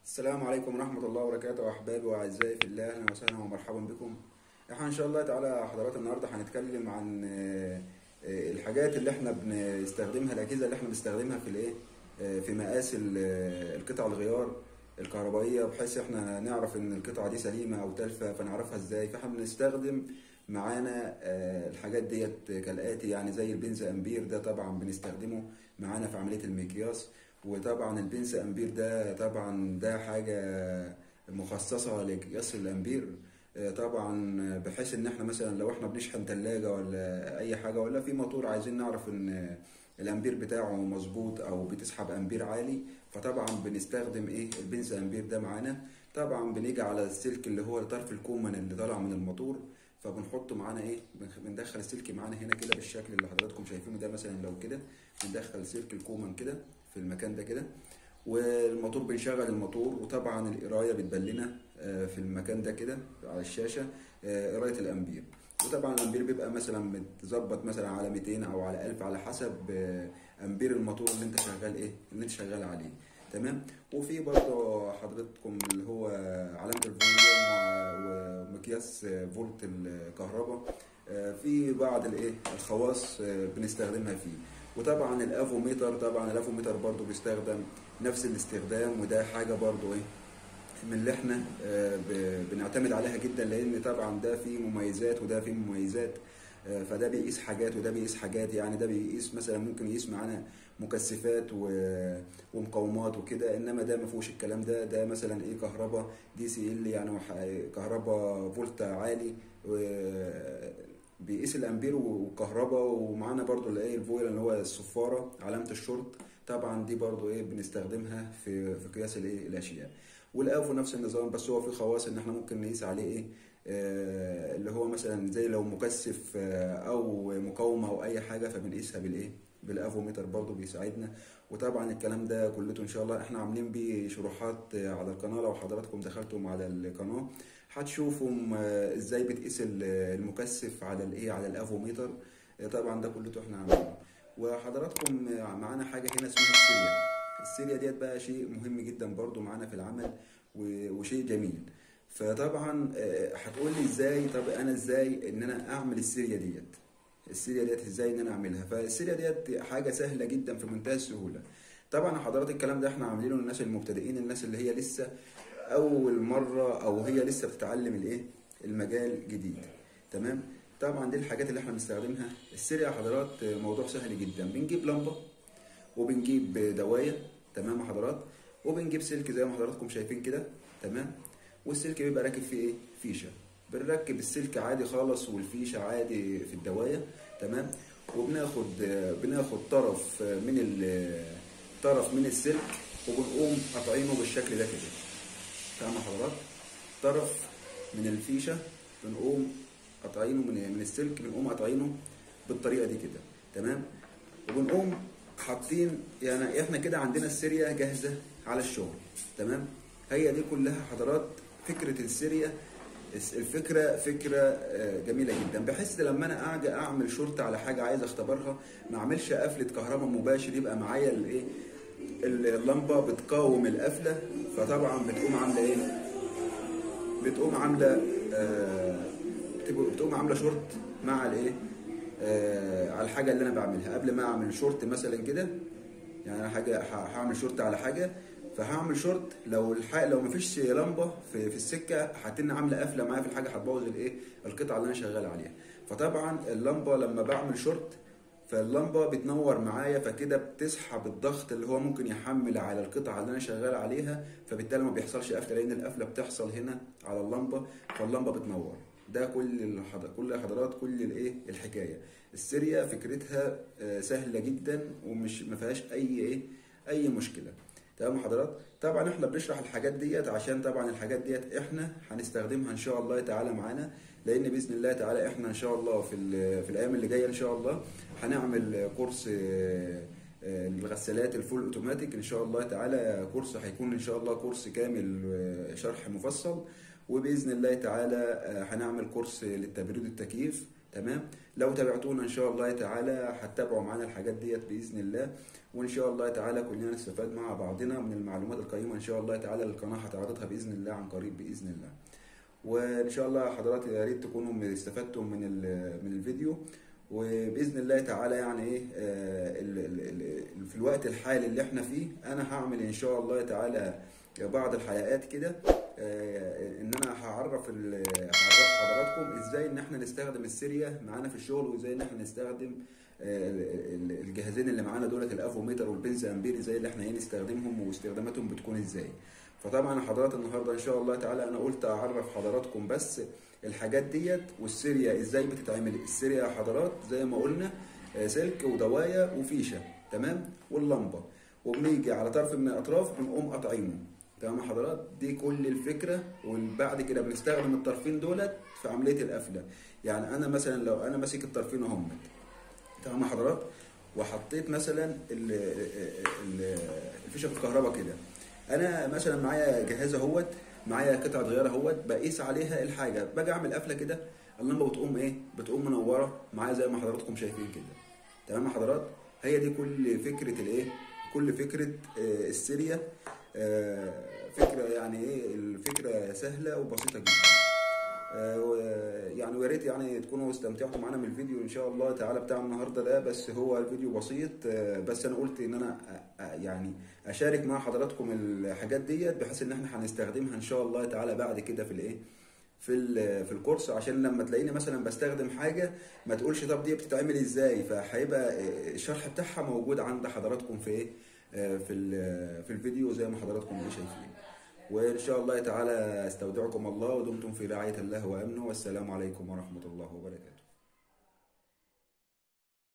السلام عليكم ورحمة الله وبركاته أحبابي وأعزائي في الله أهلا وسهلا ومرحبا بكم احنا إن شاء الله تعالى حضرات النهاردة هنتكلم عن آه، آه، الحاجات اللي احنا بنستخدمها الأجهزة اللي احنا بنستخدمها في الإيه آه، في مقاس ال- آه، القطع الغيار الكهربائية بحيث احنا نعرف إن القطعة دي سليمة أو تالفة فنعرفها إزاي فاحنا بنستخدم معانا آه، الحاجات ديت كالآتي يعني زي البنز أمبير ده طبعا بنستخدمه معانا في عملية المقياس وطبعا البنس امبير ده طبعا ده حاجه مخصصه لقياس الامبير آه، طبعا بحيث ان احنا مثلا لو احنا بنشحن ثلاجه ولا اي حاجه ولا في موتور عايزين نعرف ان الامبير بتاعه مظبوط او بتسحب امبير عالي فطبعا بنستخدم ايه البنس امبير ده معانا طبعا بنيجي على السلك اللي هو طرف الكومن اللي طالع من الموتور فبنحطه معانا ايه بنخ- بندخل السلك معانا هنا كده بالشكل اللي حضراتكم شايفينه ده مثلا لو كده بندخل سلك الكومن كده في المكان ده كده والموتور بنشغل الموتور وطبعا القرايه بتبان لنا آه، في المكان ده كده على الشاشه آه، قرايه الامبير وطبعا الامبير بيبقى مثلا متظبط مثلا على 200 او على 1000 على حسب آه، امبير الموتور اللي انت شغال ايه اللي انت شغال عليه تمام وفي برضه حضرتكم اللي هو علامه الفوليوم و- ومقياس آه، فولت الكهرباء آه، في بعض الايه الخواص آه، بنستخدمها فيه وطبعا الافوميتر طبعا الافوميتر برضو بيستخدم نفس الاستخدام وده حاجه برضو ايه من اللي احنا آه، ب- بنعتمد عليها جدا لان طبعا ده فيه مميزات وده فيه مميزات آه، فده بيقيس حاجات وده بيقيس حاجات يعني ده بيقيس مثلا ممكن يقيس معانا مكثفات و- ومقاومات وكده انما ده ما فيهوش الكلام ده ده مثلا ايه كهرباء دي سي ال يعني وح- كهرباء فولت عالي و- بيقيس الامبير والكهرباء ومعانا برضو اللي ايه الفويل اللي هو الصفاره علامه الشورت طبعا دي برضو ايه بنستخدمها في في قياس الايه الاشياء والافو نفس النظام بس هو في خواص ان احنا ممكن نقيس عليه ايه آه اللي هو مثلا زي لو مكثف آه او مقاومه او اي حاجه فبنقيسها بالايه بالافوميتر برضو بيساعدنا وطبعا الكلام ده كلته ان شاء الله احنا عاملين بيه شروحات آه، على القناه لو حضراتكم دخلتم على القناه هتشوفوا م- ازاي بتقيس ال- المكثف على الايه على الافوميتر آه، طبعا ده كلته احنا عاملينه وحضراتكم آه، معانا حاجه هنا اسمها السيريا السيريا ديت بقى شيء مهم جدا برضو معانا في العمل و- وشيء جميل فطبعا آه، هتقول لي ازاي طب انا ازاي ان انا اعمل السيريا ديت السيريا ديت ازاي ان انا اعملها فالسيريا ديت حاجه سهله جدا في منتهى السهوله طبعا حضرات الكلام ده احنا عاملينه للناس المبتدئين الناس اللي هي لسه اول مره او هي لسه بتتعلم الايه المجال جديد تمام طبعا دي الحاجات اللي احنا بنستخدمها السيريا يا حضرات موضوع سهل جدا بنجيب لمبه وبنجيب دوايه تمام يا حضرات وبنجيب سلك زي ما حضراتكم شايفين كده تمام والسلك بيبقى راكب فيه ايه فيشه بنركب السلك عادي خالص والفيشه عادي في الدوايه تمام وبناخد بناخد طرف من ال طرف من السلك وبنقوم قاطعينه بالشكل ده كده تمام يا حضرات طرف من الفيشه بنقوم قاطعينه من من السلك بنقوم قاطعينه بالطريقه دي كده تمام وبنقوم حاطين يعني احنا كده عندنا السيريا جاهزه على الشغل تمام هي دي كلها حضرات فكره السيريا الس- الفكره فكره آه، جميله جدا بحيث لما انا اجي اعمل شرطه على حاجه عايز اختبرها ما اعملش قفله كهرباء مباشر يبقى معايا الايه اللمبه بتقاوم القفله فطبعا بتقوم عامله ايه بتقوم عامله آه بتبقى- بتقوم عامله شورت مع الايه آه على الحاجه اللي انا بعملها قبل ما اعمل شورت مثلا كده يعني انا حاجه ه- هعمل شورت على حاجه فهعمل شورت لو الح... لو مفيش لمبه في, في السكه هتن عامله قفله معايا في الحاجه هتبوظ الايه القطعه اللي انا شغال عليها فطبعا اللمبه لما بعمل شورت فاللمبه بتنور معايا فكده بتسحب الضغط اللي هو ممكن يحمل على القطعه اللي انا شغال عليها فبالتالي ما بيحصلش قفله لان القفله بتحصل هنا على اللمبه فاللمبه بتنور ده كل الحضر... كل حضرات كل الايه الحكايه السيريا فكرتها آه، سهله جدا ومش ما فيهاش اي ايه اي مشكله تمام يا حضرات طبعا احنا بنشرح الحاجات ديت عشان طبعا الحاجات ديت احنا هنستخدمها ان شاء الله تعالى معانا لان باذن الله تعالى احنا ان شاء الله في ال- في الايام اللي جايه ان شاء الله هنعمل كورس آه، آه، الغسالات الفول اوتوماتيك ان شاء الله تعالى كورس هيكون ان شاء الله كورس كامل آه، شرح مفصل وباذن الله تعالى آه، هنعمل كورس للتبريد والتكييف تمام لو تابعتونا ان شاء الله تعالى هتتابعوا معانا الحاجات ديت باذن الله وان شاء الله تعالى كلنا نستفاد مع بعضنا من المعلومات القيمه ان شاء الله تعالى القناه هتعرضها باذن الله عن قريب باذن الله وان شاء الله حضرات يا ريت تكونوا استفدتم من ال- من الفيديو وباذن الله تعالى يعني ايه آه، ال- ال- ال- في الوقت الحالي اللي احنا فيه انا هعمل ان شاء الله تعالى بعض الحلقات كده آه، ان انا هعرف ال- هعرف حضراتكم ازاي ان احنا نستخدم السيريا معانا في الشغل وازاي ان احنا نستخدم آه، ال- ال- الجهازين اللي معانا دولت الافوميتر والبنز امبير ازاي اللي احنا ايه نستخدمهم واستخداماتهم بتكون ازاي فطبعا حضرات النهارده ان شاء الله تعالى انا قلت اعرف حضراتكم بس الحاجات ديت والسيريا ازاي بتتعمل السيريا يا حضرات زي ما قلنا آه، سلك ودوايه وفيشه تمام واللمبه وبنيجي على طرف من الاطراف بنقوم قاطعينه تمام يا حضرات دي كل الفكره وبعد كده بنستخدم الطرفين دولت في عمليه القفله يعني انا مثلا لو انا ماسك الطرفين اهم تمام يا حضرات وحطيت مثلا ال- ال- الفيشه في الكهرباء كده انا مثلا معايا جهاز اهوت معايا قطعه غيار اهوت بقيس عليها الحاجه باجي اعمل قفله كده اللمبه بتقوم ايه بتقوم منوره معايا زي ما حضراتكم شايفين كده تمام يا حضرات هي دي كل فكره الايه كل فكره آه، السيريا آه، فكره يعني ايه الفكره سهله وبسيطه جدا آه، و- يعني ويا ريت يعني تكونوا استمتعتوا معانا من الفيديو ان شاء الله تعالى بتاع النهارده ده بس هو الفيديو بسيط آه، بس انا قلت ان انا أ- أ- يعني اشارك مع حضراتكم الحاجات ديت بحيث ان احنا هنستخدمها ان شاء الله تعالى بعد كده في الايه في ال- في الكورس عشان لما تلاقيني مثلا بستخدم حاجه ما تقولش طب دي بتتعمل ازاي فهيبقى آه، الشرح بتاعها موجود عند حضراتكم في ايه آه، في ال- في الفيديو زي ما حضراتكم اللي شايفين وإن شاء الله تعالى استودعكم الله ودمتم في رعاية الله وأمنه والسلام عليكم ورحمة الله وبركاته